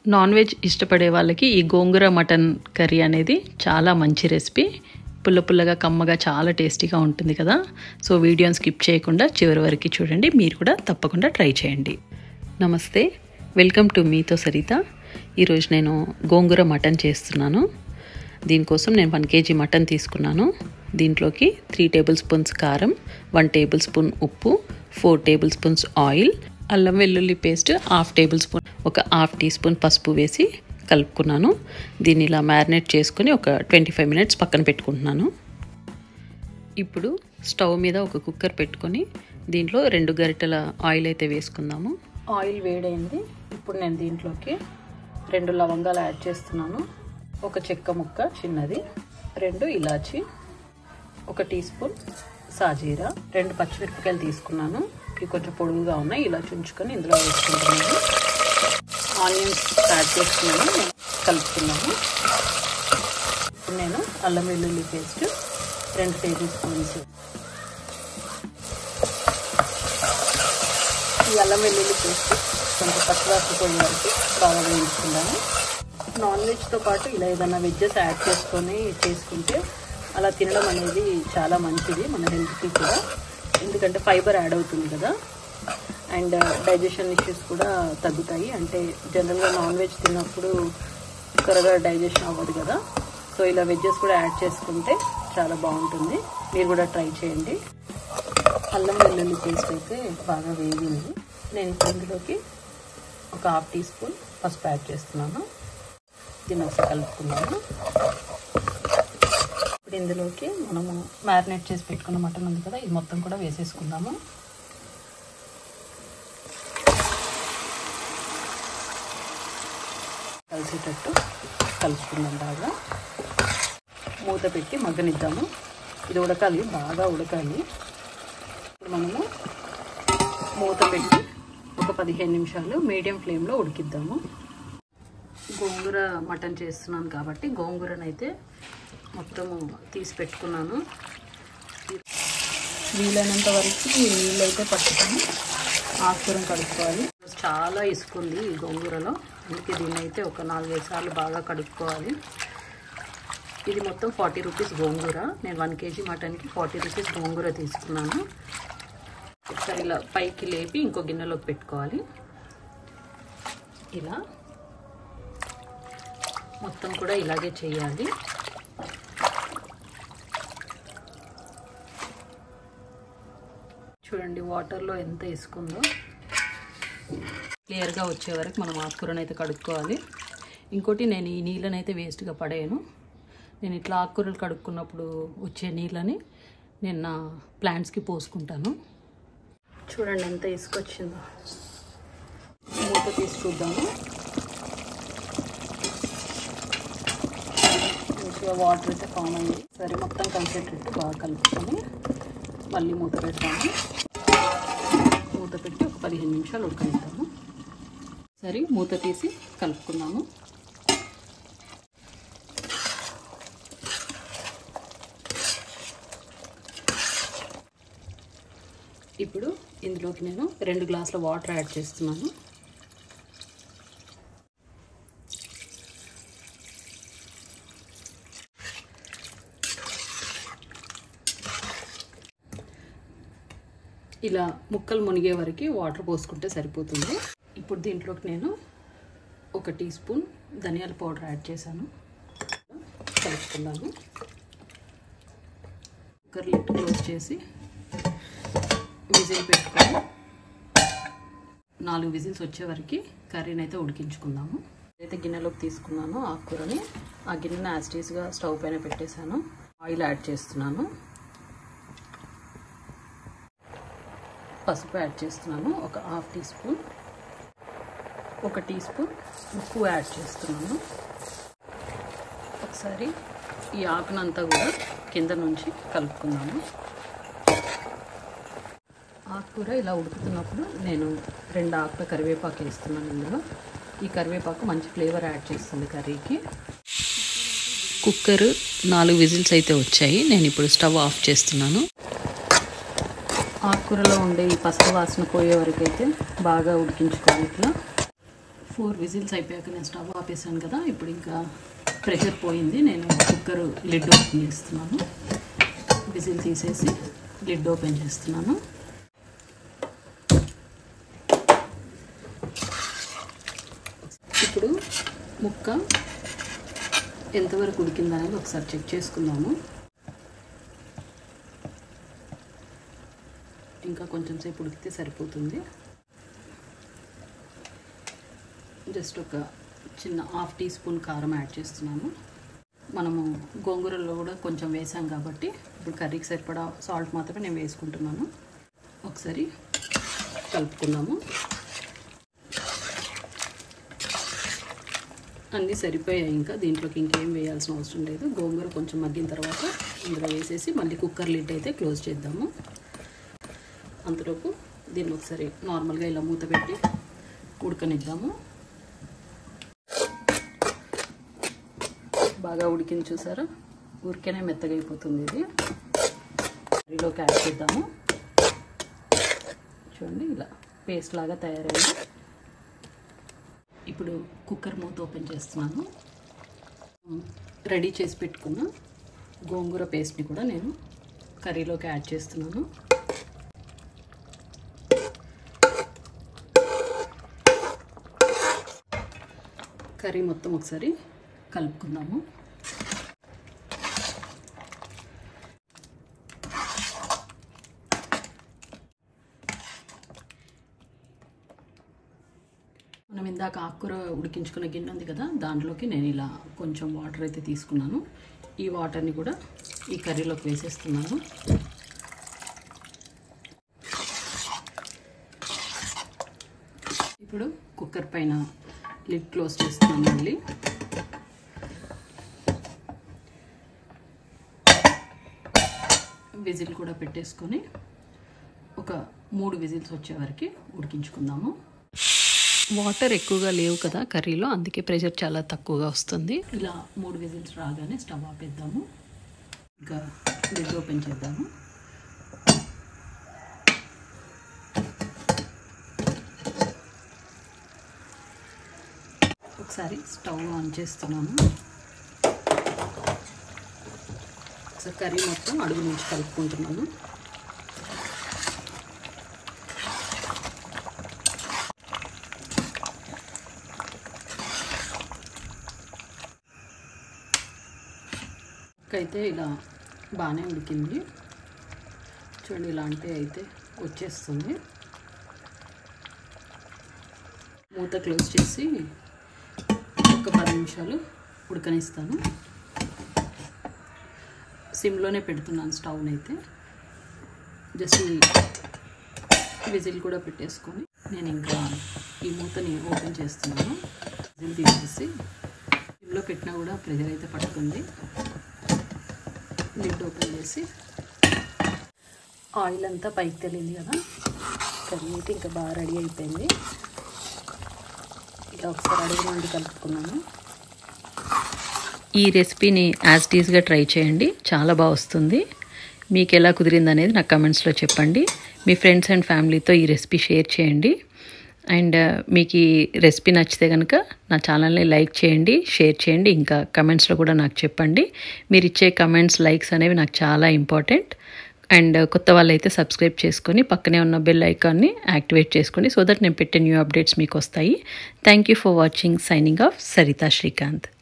non veg ఇష్టపడే వాళ్ళకి ఈ గోంగూర మటన్ కర్రీ అనేది చాలా మంచి రెసిపీ పుల్ల పుల్లగా కమ్మగా చాలా టేస్టీగా ఉంటుంది కదా సో వీడియోని స్కిప్ చేయకుండా చివరి వరకు చూడండి మీరు కూడా తప్పకుండా ట్రై చేయండి నమస్తే వెల్కమ్ టు మీతో సరిత ఈరోజు నేను గోంగూర మటన్ చేస్తున్నాను దీనికోసం నేను వన్ కేజీ మటన్ తీసుకున్నాను దీంట్లోకి త్రీ టేబుల్ స్పూన్స్ కారం వన్ టేబుల్ స్పూన్ ఉప్పు ఫోర్ టేబుల్ స్పూన్స్ ఆయిల్ అల్లం వెల్లుల్లి పేస్ట్ హాఫ్ టేబుల్ స్పూన్ ఒక హాఫ్ టీ స్పూన్ పసుపు వేసి కలుపుకున్నాను దీన్ని ఇలా మ్యారినేట్ చేసుకొని ఒక ట్వంటీ ఫైవ్ మినిట్స్ పక్కన పెట్టుకుంటున్నాను ఇప్పుడు స్టవ్ మీద ఒక కుక్కర్ పెట్టుకొని దీంట్లో రెండు గరిటెల ఆయిల్ అయితే వేసుకుందాము ఆయిల్ వేడైంది ఇప్పుడు నేను దీంట్లోకి రెండు లవంగాలు యాడ్ చేస్తున్నాను ఒక చెక్క ముక్క చిన్నది రెండు ఇలాచి ఒక టీ స్పూన్ సాజీరా రెండు పచ్చిమిరపకాయలు తీసుకున్నాను ఇవి కొంచెం పొడుగుగా ఉన్నాయి ఇలా చుంచుకొని ఇందులో వేసుకుంటున్నాను ఆనియన్స్ యాడ్ చేసుకున్నాను కలుపుతున్నాను ఇప్పుడు నేను అల్లం వెల్లుల్లి పేస్ట్ రెండు టేబుల్ స్పూన్స్ ఈ అల్లం వెల్లుల్లి పేస్ట్ కొంచెం పచ్చివాసన పోయిన వరకు బాగా వేయించుకున్నాను నాన్ వెజ్తో పాటు ఇలా ఏదైనా వెజ్జెస్ యాడ్ చేసుకొని చేసుకుంటే అలా తినడం అనేది చాలా మంచిది మన హెల్త్కి కూడా ఎందుకంటే ఫైబర్ యాడ్ అవుతుంది కదా అండ్ డైజెషన్ ఇష్యూస్ కూడా తగ్గుతాయి అంటే జనరల్గా నాన్ వెజ్ తిన్నప్పుడు త్వరగా డైజెషన్ అవ్వదు కదా సో ఇలా వెజ్జెస్ కూడా యాడ్ చేసుకుంటే చాలా బాగుంటుంది మీరు కూడా ట్రై చేయండి అల్లం వెల్లుల్లి పేస్ట్ అయితే బాగా వేగింది నేను ఇప్పుడు ఇందులోకి ఒక హాఫ్ టీ స్పూన్ పసుపు యాడ్ చేస్తున్నాను దీన్ని ఒకసారి కలుపుకున్నాను ఇప్పుడు ఇందులోకి మనము మ్యారినేట్ చేసి పెట్టుకున్న మటన్ ఉంది కదా ఇది మొత్తం కూడా వేసేసుకుందాము కలిసేటట్టు కలుపుకుందాం బాగా మూత పెట్టి మగ్గనిద్దాము ఇది ఉడకాలి బాగా ఉడకాలి ఇప్పుడు మనము మూత పెట్టి ఒక పదిహేను నిమిషాలు మీడియం ఫ్లేమ్లో ఉడికిద్దాము గోంగూర మటన్ చేస్తున్నాను కాబట్టి గోంగూరనైతే మొత్తము తీసి పెట్టుకున్నాను వీలైనంత వరకు నీళ్ళు అయితే పట్టుకొని ఆకుకూరం కడుక్కోవాలి చాలా ఇసుకుంది ఈ గోంగూరలో అందుకే దీన్ని అయితే ఒక నాలుగైదు సార్లు బాగా కడుక్కోవాలి ఇది మొత్తం ఫార్టీ రూపీస్ గోంగూర నేను వన్ కేజీ మటన్కి ఫార్టీ రూపీస్ గోంగూర తీసుకున్నాను ఒకసారి ఇలా పైకి లేపి ఇంకో గిన్నెలోకి పెట్టుకోవాలి ఇలా మొత్తం కూడా ఇలాగే చేయాలి చూడండి వాటర్లో ఎంత ఇసుకుందో క్లియర్గా వచ్చే వరకు మనం ఆకుకూరను అయితే కడుక్కోవాలి ఇంకోటి నేను ఈ నీళ్ళని అయితే వేస్ట్గా పడేయను నేను ఇట్లా ఆకుకూరలు కడుక్కున్నప్పుడు వచ్చే నీళ్ళని నేను నా ప్లాంట్స్కి పోసుకుంటాను చూడండి ఎంత ఇసుకొచ్చిందో మూత తీసి చూద్దాము మంచిగా వాటర్ అయితే ఫామ్ అయ్యి సరే మొత్తం కలిసేటట్టు బాగా కలుపుకొని మళ్ళీ మూత పెడతాము మూత పెట్టి ఒక పదిహేను నిమిషాలు ఉడకనిద్దాము సరే మూత తీసి కలుపుకుందాము ఇప్పుడు ఇందులోకి నేను రెండు గ్లాసుల వాటర్ యాడ్ చేస్తున్నాను ఇలా ముక్కలు మునిగే వరకు వాటర్ పోసుకుంటే సరిపోతుంది ఇప్పుడు దీంట్లోకి నేను ఒక టీ స్పూన్ ధనియాల పౌడర్ యాడ్ చేశాను కలుపుకున్నాను కుక్కర్ లిట్ క్లోజ్ చేసి విజిల్ పెట్టుకొని నాలుగు విజిల్స్ వచ్చే వరకు కర్రీని అయితే ఉడికించుకుందాము అయితే గిన్నెలోకి తీసుకున్నాను ఆకుకూరని ఆ గిన్నెని యాస్టీస్గా స్టవ్ పైన పెట్టేశాను ఆయిల్ యాడ్ చేస్తున్నాను పసుపు యాడ్ చేస్తున్నాను ఒక హాఫ్ టీ స్పూన్ ఒక టీ స్పూన్ ఉప్పు యాడ్ చేస్తున్నాను ఒకసారి ఈ ఆకునంతా కూడా కింద నుంచి కలుపుకుందాము ఆకుకూర ఇలా ఉడుకుతున్నప్పుడు నేను రెండు ఆకుల కరివేపాకు వేస్తున్నాను ఇందులో ఈ కరివేపాకు మంచి ఫ్లేవర్ యాడ్ చేస్తుంది కర్రీకి కుక్కర్ నాలుగు విజిల్స్ అయితే వచ్చాయి నేను ఇప్పుడు స్టవ్ ఆఫ్ చేస్తున్నాను ఆకుకూరలో ఉండే ఈ పసుపు వాసన పోయే వరకు అయితే బాగా ఉడికించుకోవాలి ఇట్లా ఫోర్ విజిల్స్ అయిపోయాక నేను స్టవ్ ఆపేసాను కదా ఇప్పుడు ఇంకా ప్రెషర్ పోయింది నేను కుక్కర్ లిడ్ ఓపెన్ చేస్తున్నాను విజిల్ తీసేసి లిడ్ ఓపెన్ చేస్తున్నాను ఇప్పుడు ముక్క ఎంతవరకు ఉడికిందనేది ఒకసారి చెక్ చేసుకుందాము ఇంకా కొంచెం సేపు ఉడికితే సరిపోతుంది జస్ట్ ఒక చిన్న హాఫ్ టీ స్పూన్ కారం యాడ్ చేస్తున్నాను మనము గోంగూరలో కూడా కొంచెం వేసాం కాబట్టి ఇప్పుడు కర్రీకి సరిపడా సాల్ట్ మాత్రమే నేను వేసుకుంటున్నాను ఒకసారి కలుపుకుందాము అన్నీ సరిపోయాయి ఇంకా దీంట్లోకి ఇంకేం వేయాల్సిన అవసరం లేదు గోంగూర కొంచెం మగ్గిన తర్వాత ఇందులో వేసేసి మళ్ళీ కుక్కర్ లిడ్ అయితే క్లోజ్ చేద్దాము అంతలోపు దీన్ని ఒకసారి నార్మల్గా ఇలా మూత పెట్టి ఉడకనిద్దాము బాగా ఉడికింది చూసారా ఊరికేనే మెత్తగా అయిపోతుంది ఇది కర్రీలోకి యాడ్ చేద్దాము చూడండి ఇలా పేస్ట్ లాగా తయారైంది ఇప్పుడు కుక్కర్ మూత ఓపెన్ చేస్తున్నాను రెడీ చేసి పెట్టుకున్న గోంగూర పేస్ట్ని కూడా నేను కర్రీలోకి యాడ్ చేస్తున్నాను కర్రీ మొత్తం ఒకసారి కలుపుకుందాము మనం ఇందాక ఆకుకూర ఉడికించుకున్న గిన్నె ఉంది కదా దాంట్లోకి నేను ఇలా కొంచెం వాటర్ అయితే తీసుకున్నాను ఈ వాటర్ని కూడా ఈ కర్రీలోకి వేసేస్తున్నాను ఇప్పుడు కుక్కర్ పైన లిడ్ క్లోజ్ చేస్తున్నాను మళ్ళీ విజిల్ కూడా పెట్టేసుకొని ఒక మూడు విజిల్స్ వచ్చే వరకు ఉడికించుకుందాము వాటర్ ఎక్కువగా లేవు కదా కర్రీలో అందుకే ప్రెషర్ చాలా తక్కువగా వస్తుంది ఇలా మూడు విజిల్స్ రాగానే స్టవ్ ఆపేద్దాము ఇంకా లిడ్ ఓపెన్ చేద్దాము ఒకసారి స్టవ్ ఆన్ చేస్తున్నాను ఒకసారి కర్రీ మొత్తం అడుగు నుంచి కలుపుకుంటున్నాను అయితే ఇలా బాగానే ఉడికింది చూడండి ఇలాంటి అయితే వచ్చేస్తుంది మూత క్లోజ్ చేసి ఒక పది నిమిషాలు ఉడకనిస్తాను సిమ్లోనే పెడుతున్నాను స్టవ్ని అయితే జస్ట్ విజిల్ కూడా పెట్టేసుకొని నేను ఇంకా ఈ మూతని ఓపెన్ చేస్తున్నాను విజిల్ తీసేసి సిమ్లో పెట్టినా కూడా ప్రెజర్ అయితే పడుతుంది లిడ్ ఓపెన్ చేసి ఆయిల్ అంతా పైకి తెలియదు కదా కర్రీ అయితే ఇంకా బాగా రెడీ అయిపోయింది ఇలా ఒకసారి అడుగు నుండి కలుపుకున్నాను ఈ రెసిపీని యాజ్ టీజ్గా ట్రై చేయండి చాలా బాగా వస్తుంది మీకు ఎలా కుదిరింది అనేది నాకు కమెంట్స్లో చెప్పండి మీ ఫ్రెండ్స్ అండ్ ఫ్యామిలీతో ఈ రెసిపీ షేర్ చేయండి అండ్ మీకు ఈ రెసిపీ నచ్చితే కనుక నా ఛానల్ని లైక్ చేయండి షేర్ చేయండి ఇంకా కమెంట్స్లో కూడా నాకు చెప్పండి మీరు ఇచ్చే కమెంట్స్ లైక్స్ అనేవి నాకు చాలా ఇంపార్టెంట్ అండ్ కొత్త వాళ్ళైతే సబ్స్క్రైబ్ చేసుకొని పక్కనే ఉన్న బెల్ ఐకాన్ని యాక్టివేట్ చేసుకోండి సో దట్ నేను పెట్టే న్యూ అప్డేట్స్ మీకు వస్తాయి thank you for watching signing off Saritha Srikanth